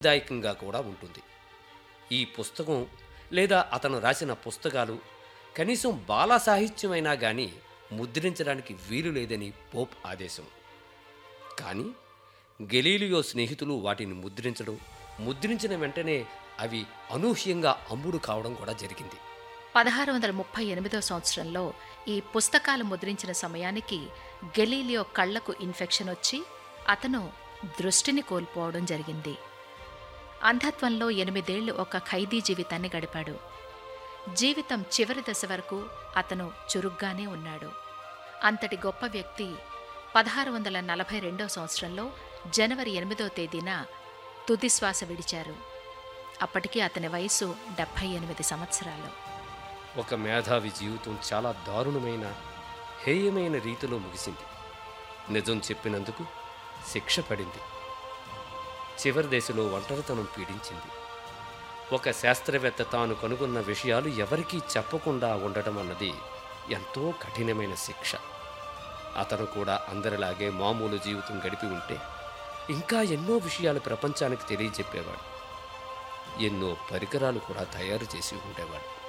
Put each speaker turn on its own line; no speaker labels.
దాయకంగా కూడా ఉంటుంది ఈ పుస్తకం లేదా అతను రాసిన పుస్తకాలు కనీసం బాల సాహిత్యమైనా కానీ ముద్రించడానికి వీలు లేదని పోప్ ఆదేశం కానీ గెలీలియో స్నేహితులు వాటిని ముద్రించడం ముద్రించిన వెంటనే అవి అనూహ్యంగా అమ్ముడు కావడం కూడా జరిగింది
పదహారు వందల ముప్పై ఎనిమిదో సంవత్సరంలో ఈ పుస్తకాలు ముద్రించిన సమయానికి గెలీలియో కళ్లకు ఇన్ఫెక్షన్ వచ్చి అతను దృష్టిని కోల్పోవడం జరిగింది అంధత్వంలో ఎనిమిదేళ్లు ఒక ఖైదీ జీవితాన్ని గడిపాడు జీవితం చివరి దశ వరకు అతను చురుగ్గానే ఉన్నాడు అంతటి గొప్ప వ్యక్తి పదహారు వందల నలభై రెండో సంవత్సరంలో జనవరి ఎనిమిదో తేదీన తుది శ్వాస విడిచారు అప్పటికి అతని వయసు డెబ్భై ఎనిమిది సంవత్సరాలు
ఒక మేధావి జీవితం చాలా దారుణమైన హేయమైన రీతిలో ముగిసింది నిజం చెప్పినందుకు శిక్ష పడింది చివరి దశలో ఒంటరితనం పీడించింది ఒక శాస్త్రవేత్త తాను కనుగొన్న విషయాలు ఎవరికీ చెప్పకుండా ఉండటం అన్నది ఎంతో కఠినమైన శిక్ష అతను కూడా అందరిలాగే మామూలు జీవితం గడిపి ఉంటే ఇంకా ఎన్నో విషయాలు ప్రపంచానికి తెలియజెప్పేవాడు ఎన్నో పరికరాలు కూడా తయారు చేసి ఉండేవాడు